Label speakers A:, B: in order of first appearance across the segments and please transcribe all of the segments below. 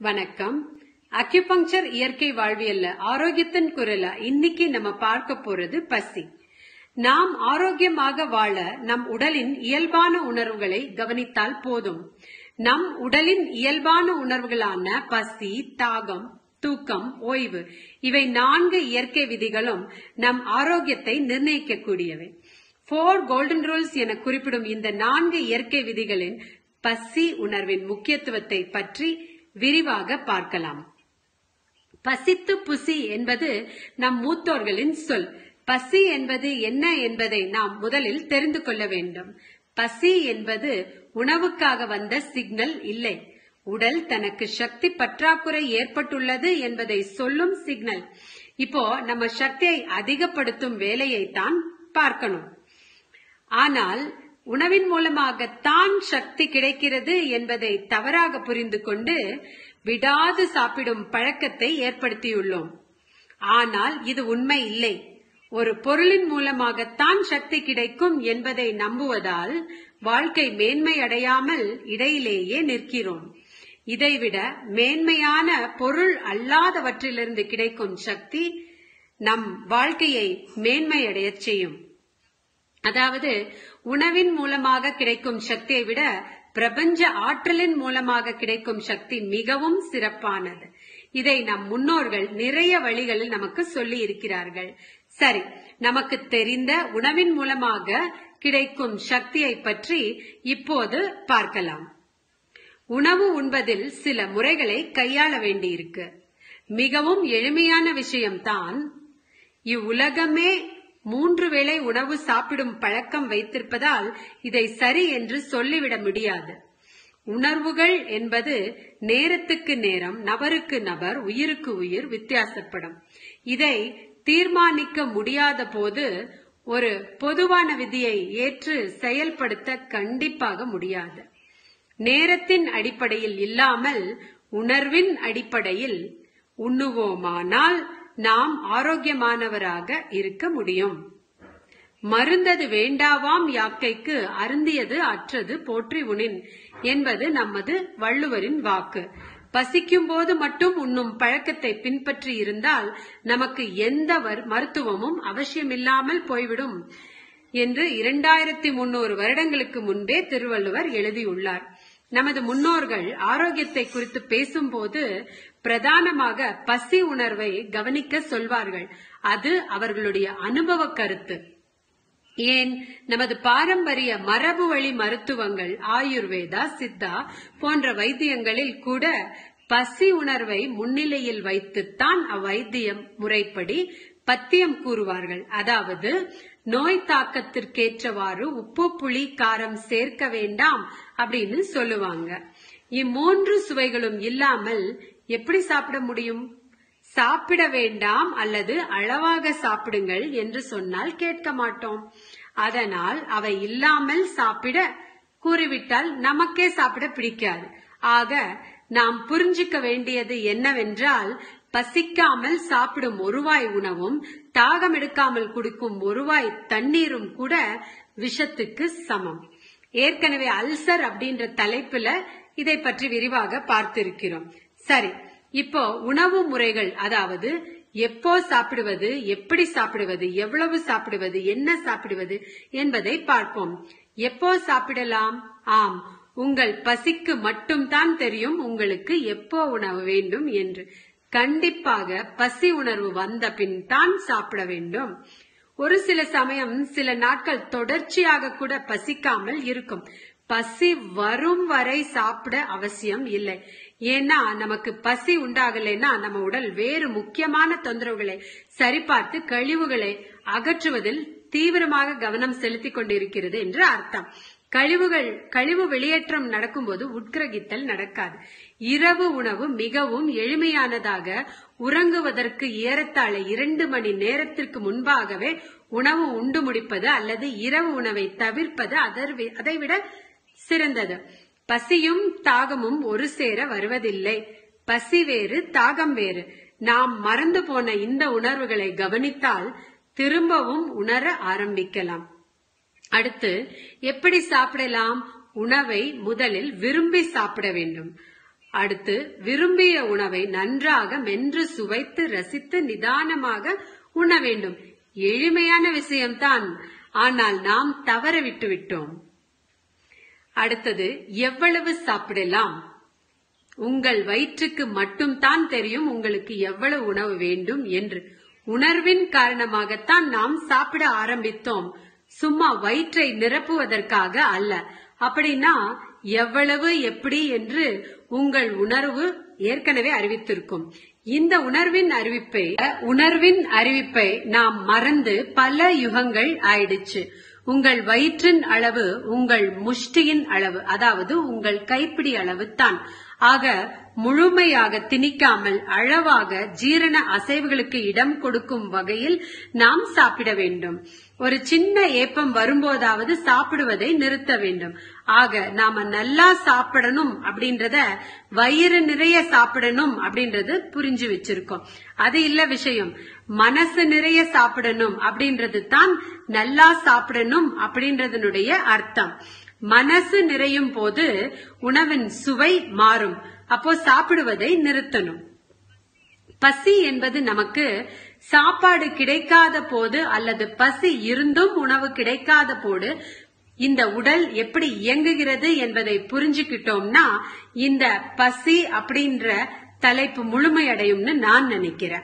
A: வணக்கம் அக்யூபங்சர் இயற்கை வாழ்வியல்ல ஆரோக்கியத்தின் குரல இன்னைக்கு நம்ம பார்க்க போறது பசி நாம் ஆரோக்கியமாக வாழ நம் உடலின் இயல்பான உணர்வுகளை கவனித்தால் போதும் நம் உடலின் இயல்பான உணர்வுகளான பசி தாகம் தூக்கம் ஓய்வு இவை நான்கு இயற்கை விதிகளும் நம் ஆரோக்கியத்தை நிர்ணயிக்கக்கூடியவை போர் கோல்டன் ரூல்ஸ் என குறிப்பிடும் இந்த நான்கு இயற்கை விதிகளின் பசி உணர்வின் முக்கியத்துவத்தை பற்றி விரிவாக பார்க்கலாம் பசித்து புசி என்பது நம் மூத்தோர்களின் சொல் பசி என்பது என்ன என்பதை நாம் முதலில் தெரிந்து கொள்ள வேண்டும் பசி என்பது உணவுக்காக வந்த சிக்னல் இல்லை உடல் தனக்கு சக்தி பற்றாக்குறை ஏற்பட்டுள்ளது என்பதை சொல்லும் சிக்னல் இப்போ நம்ம சக்தியை அதிகப்படுத்தும் வேலையை தான் பார்க்கணும் ஆனால் உணவின் மூலமாக தான் சக்தி கிடைக்கிறது என்பதை தவறாக புரிந்து கொண்டு விடாது சாப்பிடும் பழக்கத்தை ஏற்படுத்தியுள்ளோம் ஆனால் இது உண்மை இல்லை ஒரு பொருளின் மூலமாகத்தான் சக்தி கிடைக்கும் என்பதை நம்புவதால் வாழ்க்கை மேன்மை அடையாமல் இடையிலேயே நிற்கிறோம் இதைவிட மேன்மையான பொருள் அல்லாதவற்றிலிருந்து கிடைக்கும் சக்தி நம் வாழ்க்கையை மேன்மையடையச் செய்யும் அதாவது உணவின் மூலமாக கிடைக்கும் சக்தியை விட பிரபஞ்ச ஆற்றலின் மூலமாக கிடைக்கும் சக்தி மிகவும் சிறப்பானது இதை நம் முன்னோர்கள் நிறைய வழிகளில் நமக்கு சொல்லி இருக்கிறார்கள் சரி நமக்கு தெரிந்த உணவின் மூலமாக கிடைக்கும் சக்தியை பற்றி இப்போது பார்க்கலாம் உணவு உண்பதில் சில முறைகளை கையாள வேண்டியிருக்கு மிகவும் எளிமையான விஷயம்தான் இவ்வுலகமே மூன்று வேளை உணவு சாப்பிடும் பழக்கம் வைத்திருப்பதால் இதை சரி என்று சொல்லிவிட முடியாது உணர்வுகள் என்பது நேரத்துக்கு நேரம் நபருக்கு நபர் உயிருக்கு உயிர் வித்தியாசப்படும் இதை தீர்மானிக்க முடியாத போது ஒரு பொதுவான விதியை ஏற்று செயல்படுத்த கண்டிப்பாக முடியாது நேரத்தின் அடிப்படையில் இல்லாமல் உணர்வின் அடிப்படையில் உண்ணுவோமானால் நாம் ஆரோக்கியமானவராக இருக்க முடியும் மருந்தது வேண்டாவாம் யாக்கைக்கு அருந்தியது அற்றது போற்றி உணின் என்பது நமது வள்ளுவரின் வாக்கு பசிக்கும் போது மட்டும் உண்ணும் பழக்கத்தை பின்பற்றி இருந்தால் நமக்கு எந்த மருத்துவமும் அவசியமில்லாமல் போய்விடும் என்று இரண்டாயிரத்தி முன்னூறு வருடங்களுக்கு முன்பே திருவள்ளுவர் எழுதியுள்ளார் நமது முன்னோர்கள் ஆரோக்கியத்தை குறித்து பேசும்போது பிரதானமாக பசி உணர்வை கவனிக்க சொல்வார்கள் அது அவர்களுடைய அனுபவ கருத்து ஏன் நமது பாரம்பரிய மரபு வழி மருத்துவங்கள் ஆயுர்வேதா சித்தா போன்ற வைத்தியங்களில் கூட பசி உணர்வை முன்னிலையில் வைத்துத்தான் அவ்வைத்தியம் முறைப்படி பத்தியம் கூறுவார்கள் அதாவது நோய் தாக்கத்திற்கேற்றவாறு உப்பு புளி காரம் சேர்க்க வேண்டாம் அப்படின்னு சொல்லுவாங்க இம்மூன்று சுவைகளும் இல்லாமல் எப்படி சாப்பிட முடியும் சாப்பிட வேண்டாம் அல்லது அளவாக சாப்பிடுங்கள் என்று சொன்னால் கேட்க மாட்டோம் அதனால் அவை இல்லாமல் சாப்பிட கூறிவிட்டால் நமக்கே சாப்பிட பிடிக்காது ஆக நாம் புரிஞ்சுக்க வேண்டியது என்னவென்றால் பசிக்காமல் சாப்பிடும் ஒருவாய் உணவும் தாகம் எடுக்காமல் குடிக்கும் ஒருவாய் தண்ணீரும் கூட விஷத்துக்கு சமம் ஏற்கனவே அல்சர் அப்படின்ற தலைப்புல இதை பற்றி விரிவாக பார்த்திருக்கிறோம் சரி இப்போ உணவு முறைகள் அதாவது எப்போ சாப்பிடுவது எப்படி சாப்பிடுவது எவ்வளவு சாப்பிடுவது என்ன சாப்பிடுவது என்பதை பார்ப்போம் எப்போ சாப்பிடலாம் ஆம் உங்கள் பசிக்கு மட்டும்தான் தெரியும் உங்களுக்கு எப்போ உணவு வேண்டும் என்று கண்டிப்பாக பசி உணர்வு வந்த பின் தான் சாப்பிட வேண்டும் ஒரு சில சமயம் சில நாட்கள் தொடர்ச்சியாக கூட பசிக்காமல் இருக்கும் பசி வரும் வரை சாப்பிட அவசியம் இல்லை ஏன்னா நமக்கு பசி உண்டாகலைன்னா நம்ம உடல் வேறு முக்கியமான தொந்தரவுகளை சரிபார்த்து கழிவுகளை அகற்றுவதில் தீவிரமாக கவனம் செலுத்திக் கொண்டிருக்கிறது என்று அர்த்தம் கழிவுகள் கழிவு வெளியேற்றம் நடக்கும்போது உட்கிரகித்தல் நடக்காது இரவு உணவு மிகவும் எளிமையானதாக உறங்குவதற்கு ஏறத்தாழ இரண்டு மணி நேரத்திற்கு முன்பாகவே உணவு உண்டு முடிப்பது அல்லது இரவு உணவை தவிர்ப்பது அதைவிட சிறந்தது பசியும் தாகமும் ஒரு சேர வருவதில்லை பசி வேறு தாகம் வேறு நாம் மறந்து போன இந்த உணர்வுகளை கவனித்தால் திரும்பவும் உணர ஆரம்பிக்கலாம் அடுத்து எப்படி சாப்பிடலாம் உணவை முதலில் விரும்பி சாப்பிட வேண்டும் அடுத்து விரும்பிய உணவை நன்றாக மென்று சுவைத்து ரசித்து நிதானமாக உண்ண வேண்டும் எளிமையான விஷயம்தான் ஆனால் நாம் தவற விட்டு விட்டோம் அடுத்தது எவ்வளவு சாப்பிடலாம் உங்கள் வயிற்றுக்கு மட்டும் தான் தெரியும் உங்களுக்கு எவ்வளவு உணவு வேண்டும் என்று உணர்வின் காரணமாகத்தான் நாம் சாப்பிட ஆரம்பித்தோம் சும்மா வயிற்றை நிரப்புவதற்காக அல்ல அப்படின்னா எவ்வளவு எப்படி என்று உங்கள் உணர்வு ஏற்கனவே அறிவித்திருக்கும் இந்த உணர்வின் அறிவிப்பை உணர்வின் அறிவிப்பை நாம் மறந்து பல யுகங்கள் ஆயிடுச்சு உங்கள் வயிற்றின் அளவு உங்கள் முஷ்டியின் அளவு அதாவது உங்கள் கைப்பிடி அளவு தான் ஆக முழுமையாக திணிக்காமல் அளவாக ஜீரண அசைவுகளுக்கு இடம் கொடுக்கும் வகையில் நாம் சாப்பிட வேண்டும் ஒரு சின்ன ஏப்பம் வரும்போதாவது சாப்பிடுவதை நிறுத்த வேண்டும் ஆக நாம நல்லா சாப்பிடணும் அப்படின்றத வயிறு நிறைய சாப்பிடணும் அப்படின்றது புரிஞ்சு வச்சிருக்கோம் அது இல்ல விஷயம் மனசு நிறைய சாப்பிடணும் அப்படின்றது தான் நல்லா சாப்பிடணும் அப்படின்றதனுடைய அர்த்தம் மனசு நிறையும் போது உணவின் சுவை மாறும் அப்போ சாப்பிடுவதை நிறுத்தணும் பசி என்பது நமக்கு சாப்பாடு கிடைக்காத போது அல்லது பசி இருந்தும் உணவு கிடைக்காத போது இந்த உடல் எப்படி இயங்குகிறது என்பதை புரிஞ்சுக்கிட்டோம்னா இந்த பசி அப்படின்ற தலைப்பு முழுமையடையும்னு நான் நினைக்கிறேன்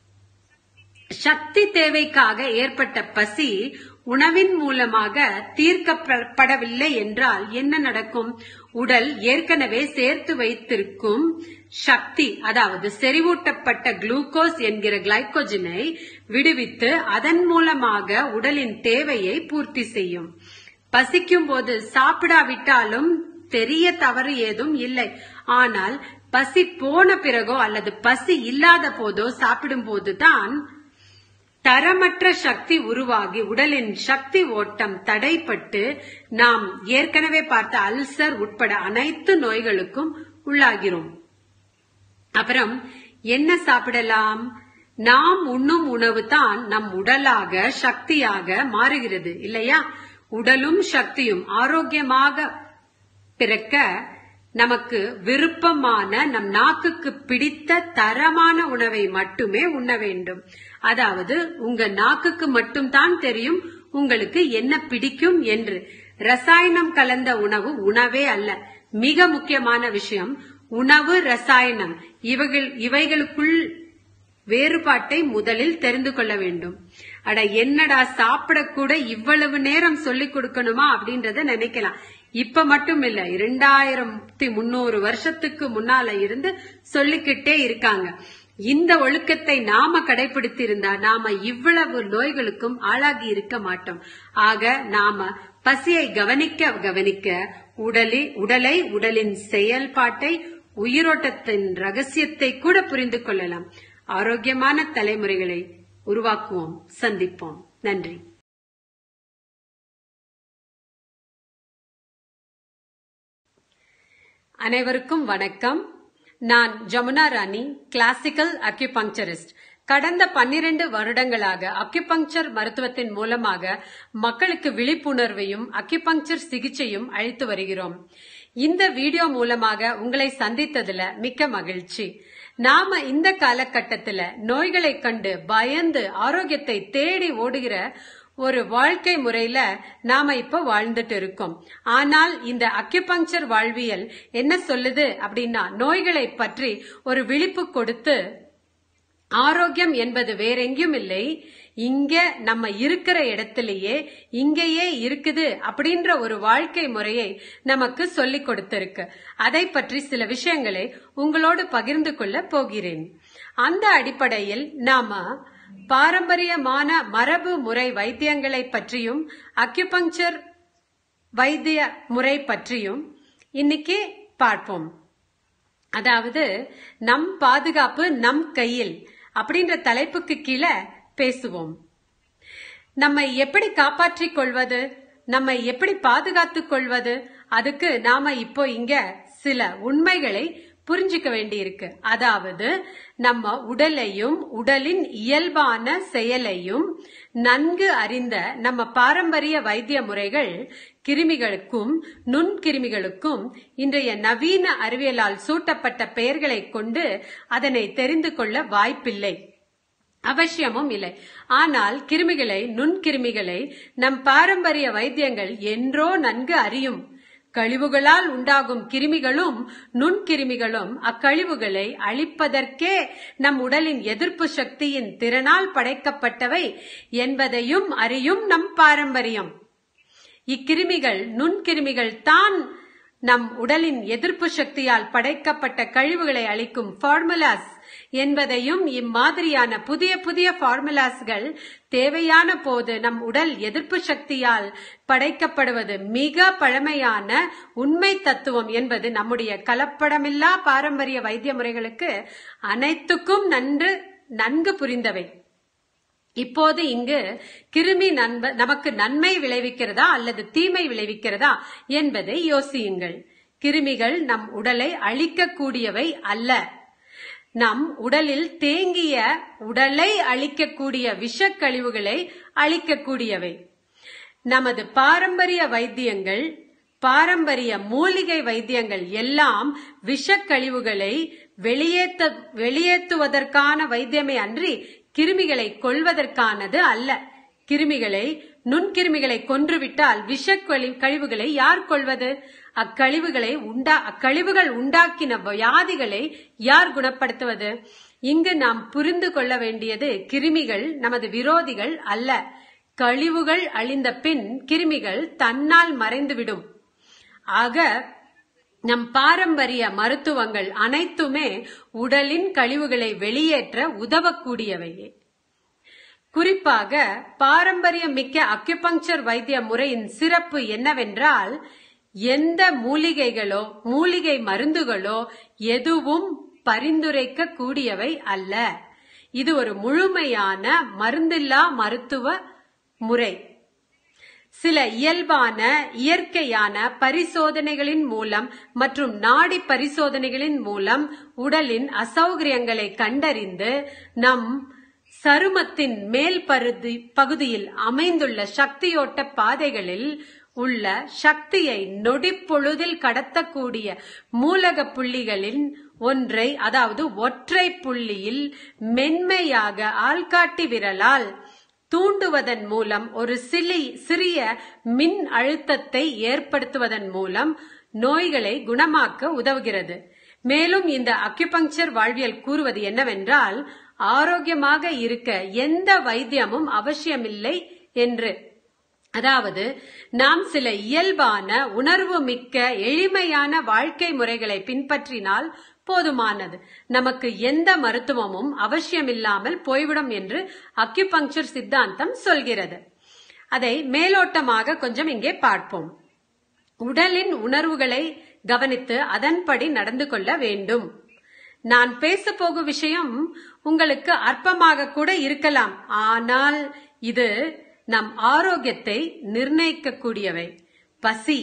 A: சக்தி தேவைக்காக ஏற்பட்ட பசி உணவின் மூலமாக தீர்க்கப்படவில்லை என்றால் என்ன நடக்கும் உடல் ஏற்கனவே சேர்த்து வைத்திருக்கும் சக்தி அதாவது செறிவூட்டப்பட்ட குளுக்கோஸ் என்கிற கிளைக்கோஜனை விடுவித்து அதன் மூலமாக உடலின் தேவையை பூர்த்தி செய்யும் பசிக்கும் போது சாப்பிடாவிட்டாலும் பெரிய தவறு ஏதும் இல்லை ஆனால் பசி போன பிறகோ அல்லது பசி இல்லாத போதோ சாப்பிடும் போதுதான் தரமற்ற சக்தி உருவாகி உடலின் சக்தி ஓட்டம் தடைப்பட்டு நாம் ஏற்கனவே பார்த்த அல்சர் உட்பட அனைத்து நோய்களுக்கும் உள்ளாகிறோம் அப்புறம் என்ன சாப்பிடலாம் நாம் உண்ணும் உணவு தான் நம் உடலாக சக்தியாக மாறுகிறது இல்லையா உடலும் சக்தியும் ஆரோக்கியமாக பிறக்க நமக்கு விருப்பமான நம் நாக்குக்கு பிடித்த தரமான உணவை மட்டுமே உண்ண வேண்டும் அதாவது உங்க நாக்குக்கு மட்டும்தான் தெரியும் உங்களுக்கு என்ன பிடிக்கும் என்று ரசாயனம் கலந்த உணவு உணவே அல்ல மிக முக்கியமான விஷயம் உணவு ரசாயனம் இவைகள் இவைகளுக்குள் வேறுபாட்டை முதலில் தெரிந்து கொள்ள வேண்டும் அட என்னடா சாப்பிடக்கூட இவ்வளவு நேரம் சொல்லிக் கொடுக்கணுமா அப்படின்றத நினைக்கலாம் இப்ப மட்டும் இல்ல இரண்டாயிரத்தி முன்னூறு வருஷத்துக்கு முன்னால இருந்து சொல்லிக்கிட்டே இருக்காங்க இந்த ஒழுக்கத்தை நாம கடைபிடித்து இருந்தா நாம இவ்வளவு நோய்களுக்கும் ஆளாகி இருக்க மாட்டோம் ஆக நாம பசியை கவனிக்க கவனிக்க உடலி உடலை உடலின் செயல்பாட்டை உயிரோட்டத்தின் ரகசியத்தை கூட புரிந்து கொள்ளலாம் ஆரோக்கியமான தலைமுறைகளை உருவாக்குவோம் சந்திப்போம் நன்றி அனைவருக்கும் வணக்கம் நான் ஜமுனா ராணி கிளாசிக்கல் அக்யூபங்சரிஸ்ட் கடந்த பன்னிரண்டு வருடங்களாக அக்யூபங்சர் மருத்துவத்தின் மூலமாக மக்களுக்கு விழிப்புணர்வையும் அக்யூபங்சர் சிகிச்சையும் அளித்து வருகிறோம் இந்த வீடியோ மூலமாக உங்களை சந்தித்ததுல மிக்க மகிழ்ச்சி நாம இந்த காலகட்டத்துல நோய்களை கண்டு பயந்து ஆரோக்கியத்தை தேடி ஓடுகிற ஒரு வாழ்க்கை முறையில நாம இப்ப வாழ்ந்துட்டு இருக்கோம் ஆனால் இந்த அக்யூபங்சர் வாழ்வியல் என்ன சொல்லுது அப்படின்னா நோய்களை பற்றி ஒரு விழிப்பு கொடுத்து ஆரோக்கியம் என்பது வேற எங்கேயும் இல்லை இங்க நம்ம இருக்கிற இடத்திலேயே இங்கேயே இருக்குது அப்படின்ற ஒரு வாழ்க்கை முறையை நமக்கு சொல்லிக் கொடுத்திருக்கு அதை பற்றி சில விஷயங்களை உங்களோடு பகிர்ந்து கொள்ள போகிறேன் அந்த அடிப்படையில் நாம பாரம்பரியமான மரபு முறை வைத்தியங்களை பற்றியும் அக்யூபங்சர் வைத்திய முறை பற்றியும் இன்னைக்கு பார்ப்போம் அதாவது நம் பாதுகாப்பு நம் கையில் அப்படின்ற தலைப்புக்கு கீழே பேசுவோம் நம்மை எப்படி காப்பாற்றிக் கொள்வது நம்மை எப்படி பாதுகாத்துக் கொள்வது அதுக்கு நாம இப்போ இங்க சில உண்மைகளை புரிஞ்சுக்க வேண்டி இருக்கு அதாவது நம்ம உடலையும் உடலின் இயல்பான செயலையும் நன்கு அறிந்த நம்ம பாரம்பரிய வைத்திய முறைகள் கிருமிகளுக்கும் நுண்கிருமிகளுக்கும் இன்றைய நவீன அறிவியலால் சூட்டப்பட்ட பெயர்களை கொண்டு அதனை தெரிந்து கொள்ள வாய்ப்பில்லை அவசியமும் இல்லை ஆனால் கிருமிகளை நுண்கிருமிகளை நம் பாரம்பரிய வைத்தியங்கள் என்றோ நன்கு அறியும் கழிவுகளால் உண்டாகும் கிருமிகளும் நுண்கிருமிகளும் அக்கழிவுகளை அழிப்பதற்கே நம் உடலின் எதிர்ப்பு சக்தியின் திறனால் படைக்கப்பட்டவை என்பதையும் அறியும் நம் பாரம்பரியம் இக்கிருமிகள் நுண்கிருமிகள் தான் நம் உடலின் எதிர்ப்பு சக்தியால் படைக்கப்பட்ட கழிவுகளை அளிக்கும் ஃபார்முலாஸ் என்பதையும் இம்மாதிரியான புதிய புதிய ஃபார்முலாஸ்கள் தேவையான போது நம் உடல் எதிர்ப்பு சக்தியால் படைக்கப்படுவது மிக பழமையான உண்மை தத்துவம் என்பது நம்முடைய கலப்படமில்லா பாரம்பரிய வைத்திய முறைகளுக்கு அனைத்துக்கும் நன்று நன்கு புரிந்தவை இப்போது இங்கு கிருமி நண்ப நமக்கு நன்மை விளைவிக்கிறதா அல்லது தீமை விளைவிக்கிறதா என்பதை யோசியுங்கள் கிருமிகள் நம் உடலை அழிக்கக்கூடியவை அல்ல நம் உடலில் தேங்கிய உடலை அழிக்கக்கூடிய விஷக்கழிவுகளை அழிக்கக்கூடியவை நமது பாரம்பரிய வைத்தியங்கள் பாரம்பரிய மூலிகை வைத்தியங்கள் எல்லாம் விஷக்கழிவுகளை வெளியேற்ற வெளியேற்றுவதற்கான வைத்தியமே அன்றி கிருமிகளை கொள்வதற்கானது அல்ல கிருமிகளை நுண்கிருமிகளை கொன்றுவிட்டால் விஷ கழிவுகளை யார் கொள்வது அக்கழிவுகளை உண்டா அக்கழிவுகள் உண்டாக்கின வியாதிகளை யார் குணப்படுத்துவது இங்கு நாம் புரிந்து கொள்ள வேண்டியது கிருமிகள் நமது விரோதிகள் அல்ல கழிவுகள் அழிந்த பின் கிருமிகள் தன்னால் மறைந்துவிடும் ஆக நம் பாரம்பரிய மருத்துவங்கள் அனைத்துமே உடலின் கழிவுகளை வெளியேற்ற உதவக்கூடியவையே குறிப்பாக பாரம்பரிய மிக்க அக்யுபங்சர் வைத்திய முறையின் சிறப்பு என்னவென்றால் எந்த மூலிகைகளோ மூலிகை மருந்துகளோ எதுவும் பரிந்துரைக்க கூடியவை அல்ல இது ஒரு முழுமையான மருந்தில்லா மருத்துவ முறை சில இயல்பான இயற்கையான பரிசோதனைகளின் மூலம் மற்றும் நாடி பரிசோதனைகளின் மூலம் உடலின் அசௌகரியங்களை கண்டறிந்து நம் சருமத்தின் மேல் பருதி பகுதியில் அமைந்துள்ள சக்தியோட்ட பாதைகளில் உள்ள சக்தியை நொடிப்பொழுதில் கடத்தக்கூடிய மூலக புள்ளிகளின் ஒன்றை அதாவது ஒற்றை புள்ளியில் மென்மையாக ஆள்காட்டி விரலால் தூண்டுவதன் மூலம் ஒரு சிலி சிறிய மின் அழுத்தத்தை ஏற்படுத்துவதன் மூலம் நோய்களை குணமாக்க உதவுகிறது மேலும் இந்த அக்யுபங்சர் வாழ்வியல் கூறுவது என்னவென்றால் ஆரோக்கியமாக இருக்க எந்த வைத்தியமும் அவசியமில்லை என்று அதாவது நாம் சில இயல்பான உணர்வு மிக்க எளிமையான வாழ்க்கை முறைகளை பின்பற்றினால் போதுமானது நமக்கு எந்த மருத்துவமும் அவசியமில்லாமல் போய்விடும் என்று அக்யுபங்சர் சித்தாந்தம் சொல்கிறது அதை மேலோட்டமாக கொஞ்சம் இங்கே பார்ப்போம் உடலின் உணர்வுகளை கவனித்து அதன்படி நடந்து கொள்ள வேண்டும் நான் பேச போகும் விஷயம் உங்களுக்கு அற்பமாக கூட இருக்கலாம் ஆனால் இது நம் ஆரோக்கியத்தை நிர்ணயிக்கக்கூடியவை பசி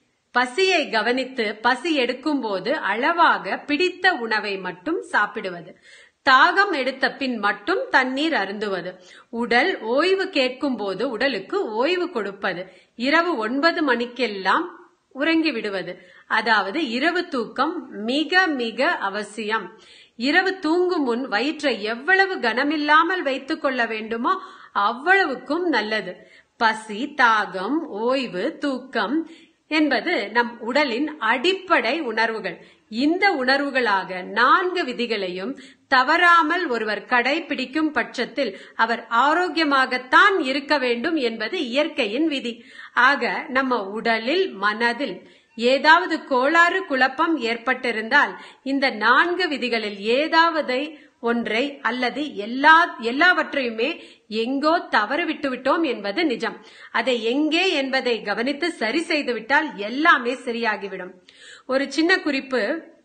A: பசியை கவனித்து பசி எடுக்கும் போது அளவாக பிடித்த உணவை மட்டும் சாப்பிடுவது தாகம் எடுத்த பின் மட்டும் தண்ணீர் அருந்துவது உடல் ஓய்வு கேட்கும் போது உடலுக்கு ஓய்வு கொடுப்பது இரவு ஒன்பது மணிக்கெல்லாம் உறங்கி விடுவது அதாவது இரவு தூக்கம் மிக மிக அவசியம் இரவு தூங்கும் முன் வயிற்றை எவ்வளவு கனமில்லாமல் வைத்துக் கொள்ள வேண்டுமோ அவ்வளவுக்கும் நல்லது பசி தாகம் ஓய்வு தூக்கம் என்பது நம் உடலின் அடிப்படை உணர்வுகள் இந்த உணர்வுகளாக நான்கு விதிகளையும் தவறாமல் ஒருவர் கடைபிடிக்கும் பட்சத்தில் அவர் ஆரோக்கியமாகத்தான் இருக்க வேண்டும் என்பது இயற்கையின் விதி ஆக நம்ம உடலில் மனதில் ஏதாவது கோளாறு குழப்பம் ஏற்பட்டிருந்தால் இந்த நான்கு விதிகளில் ஏதாவது ஒன்றை அல்லது எல்லா எல்லாவற்றையுமே எங்கோ தவறு விட்டு விட்டோம் என்பது நிஜம் அதை எங்கே என்பதை கவனித்து சரி செய்து விட்டால் எல்லாமே சரியாகிவிடும் ஒரு சின்ன குறிப்பு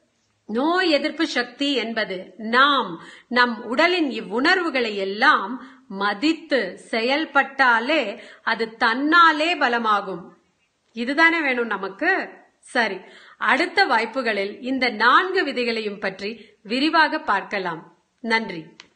A: நோய் எதிர்ப்பு சக்தி என்பது நாம் நம் உடலின் இவ்வுணர்வுகளை எல்லாம் மதித்து செயல்பட்டாலே அது தன்னாலே பலமாகும் இதுதானே வேணும் நமக்கு சரி அடுத்த வாய்ப்புகளில் இந்த நான்கு விதைகளையும் பற்றி விரிவாக பார்க்கலாம் நன்றி